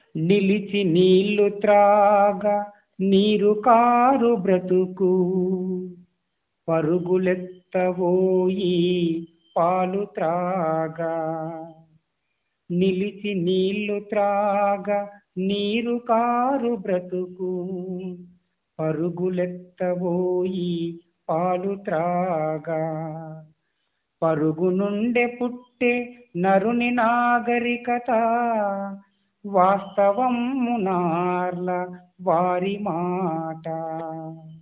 నిలిచి నీళ్లు త్రాగా నీరు కారు బ్రతుకు పరుగులెత్తబోయి పాలు త్రాగా నిలిచి నీళ్లు త్రాగా నీరు కారు బ్రతుకు పరుగులెత్తబోయి పాలు త్రాగా పరుగు నుండే పుట్టే నరుని నాగరికత వాస్తవము నార్ల వారి మాట